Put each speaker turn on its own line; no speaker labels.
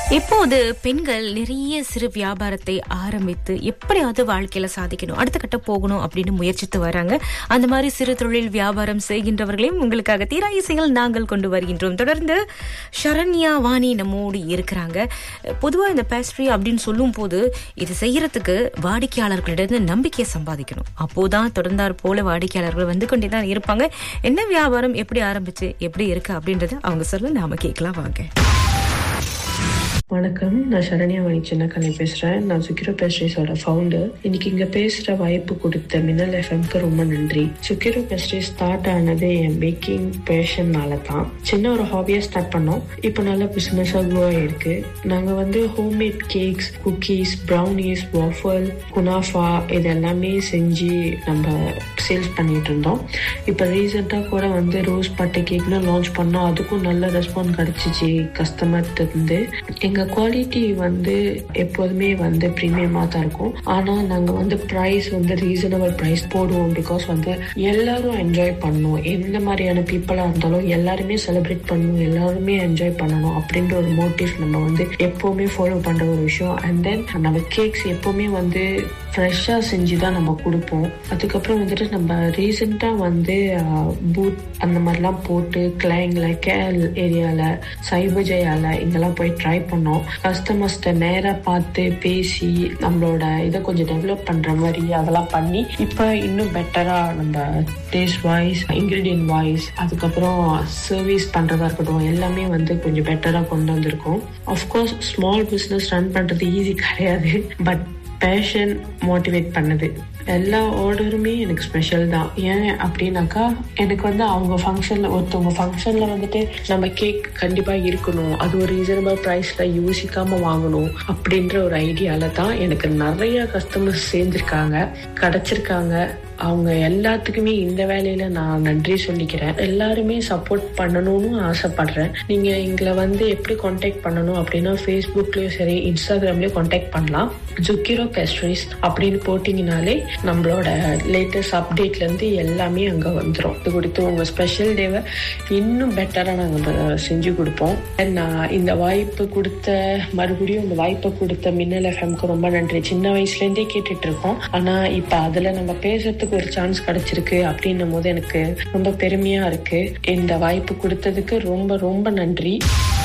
இப்போது பெண்கள் நிறைய சிறு வியாபாரத்தை ஆரம்பித்து எப்படியாவது வாழ்க்கையில சாதிக்கணும் அடுத்த கட்ட போகணும் அப்படின்னு முயற்சித்து வராங்க அந்த மாதிரி சிறு தொழில் வியாபாரம் செய்கின்றவர்களையும் உங்களுக்காக தீரா இசைகள் நாங்கள் கொண்டு வருகின்றோம் தொடர்ந்து சரண்யா வாணி நம்மோடு இருக்கிறாங்க பொதுவா இந்த பேஸ்ட்ரி அப்படின்னு சொல்லும் போது இது செய்யறதுக்கு வாடிக்கையாளர்களிடம் நம்பிக்கையை சம்பாதிக்கணும் அப்போதான் தொடர்ந்தார் போல வாடிக்கையாளர்கள் வந்து கொண்டே தான் இருப்பாங்க என்ன வியாபாரம் எப்படி ஆரம்பிச்சு எப்படி இருக்கு அப்படின்றத அவங்க சொல்ல நாம கேட்கலாம் வாங்க
வணக்கம் நான் சரண்யா மணி சின்னக்கலை பேசுறேன் நான் சுக்கிரோ பேஸ்ட்ரீஸோட ஃபவுண்டர் இன்னைக்கு இங்க பேசுற வாய்ப்பு கொடுத்த மின்னல் எஃப்எம்க்கு ரொம்ப நன்றி சுக்கிரோ பேஸ்ட்ரி ஸ்டார்ட் ஆனது என் பேக்கிங் பேஷன்னால தான் சின்ன ஒரு ஹாபியா ஸ்டார்ட் பண்ணோம் இப்போ நல்ல பிசினஸா க்ரோ ஆயிருக்கு நாங்க வந்து homemade cakes cookies brownies waffle குனாஃபா இது எல்லாமே செஞ்சு நம்ம சேல்ஸ் பண்ணிட்டு இருந்தோம் இப்போ ரீசெண்டாக கூட வந்து ரோஸ் பட்டை கேக்னு லான்ச் பண்ணோம் அதுக்கும் நல்ல ரெஸ்பான்ஸ் கிடைச்சிச்சு கஸ்டமர்கிட்ட இருந்து எங்க குவாலிட்டி வந்து எப்போதுமே வந்து ப்ரீமியமா தான் இருக்கும் ஆனா நாங்க வந்து ப்ரைஸ் வந்து ரீசனபிள் ப்ரைஸ் போடுவோம் பிகாஸ் வந்து எல்லாரும் என்ஜாய் பண்ணணும் எந்த மாதிரியான பீப்புளா இருந்தாலும் எல்லாருமே செலிப்ரேட் பண்ணணும் எல்லாருமே என்ஜாய் பண்ணணும் அப்படின்ற ஒரு மோட்டிவ் நம்ம வந்து எப்பவுமே ஃபாலோ பண்ற ஒரு விஷயம் அண்ட் தென் நம்ம கேக்ஸ் எப்பவுமே வந்து ஃப்ரெஷ்ஷாக செஞ்சு தான் நம்ம கொடுப்போம் அதுக்கப்புறம் வந்துட்டு நம்ம ரீசெண்டாக வந்து பூத் அந்த மாதிரிலாம் போட்டு கிளைங்கில் கேல் ஏரியாவில் சைபஜயால இங்கெல்லாம் போய் ட்ரை பண்ணோம் கஸ்டமர்ஸ்ட நேராக பார்த்து பேசி நம்மளோட இதை கொஞ்சம் டெவலப் பண்ணுற மாதிரி அதெல்லாம் பண்ணி இப்போ இன்னும் பெட்டராக நம்ம டேஸ்ட் வாய்ஸ் இன்க்ரீடியன்ட் வாய்ஸ் அதுக்கப்புறம் சர்வீஸ் பண்ணுறதா இருக்கட்டும் எல்லாமே வந்து கொஞ்சம் பெட்டராக கொண்டு வந்திருக்கோம் அஃப்கோர்ஸ் ஸ்மால் பிஸ்னஸ் ரன் பண்ணுறது ஈஸி கிடையாது பட் பேஷன் மோட்டிவேட் பண்ணுது எல்லா ஆர்டருமே எனக்கு ஸ்பெஷல் தான் ஏன் அப்படின்னாக்கா எனக்கு வந்து அவங்க ஃபங்க்ஷனில் ஒருத்தவங்க ஃபங்க்ஷனில் வந்துட்டு நம்ம கேக் கண்டிப்பாக இருக்கணும் அது ஒரு ரீசனபிள் ப்ரைஸில் யோசிக்காமல் வாங்கணும் அப்படின்ற ஒரு ஐடியாவில் தான் எனக்கு நிறைய கஸ்டமர்ஸ் சேர்ந்துருக்காங்க கிடச்சிருக்காங்க அவங்க எல்லாத்துக்குமே இந்த வேலையில நான் நன்றி சொல்லிக்கிறேன் எல்லாருமே சப்போர்ட் பண்ணணும்னு ஆசைப்படுறேன் நீங்க எங்களை வந்து எப்படி காண்டாக்ட் பண்ணணும் அப்படின்னா ஃபேஸ்புக்லயும் சரி இன்ஸ்டாகிராம்லயும் காண்டாக்ட் பண்ணலாம் ஜுக்கிரோ பேஸ்ட்ரிஸ் அப்படின்னு போட்டிங்கனாலே நம்மளோட லேட்டஸ்ட் அப்டேட்ல இருந்து எல்லாமே அங்க வந்துடும் இது கொடுத்து உங்க ஸ்பெஷல் டேவை இன்னும் பெட்டரா நாங்க செஞ்சு கொடுப்போம் நான் இந்த வாய்ப்பு கொடுத்த மறுபடியும் இந்த வாய்ப்பை கொடுத்த மின்னல் எஃப்எம்க்கு ரொம்ப நன்றி சின்ன வயசுல இருந்தே கேட்டுட்டு இருக்கோம் ஆனா இப்ப அதுல நம்ம பேசுறதுக்கு ஒரு சான்ஸ் கிடைச்சிருக்கு அப்படின்னும் போது எனக்கு ரொம்ப பெருமையா இருக்கு இந்த வாய்ப்பு கொடுத்ததுக்கு ரொம்ப ரொம்ப நன்றி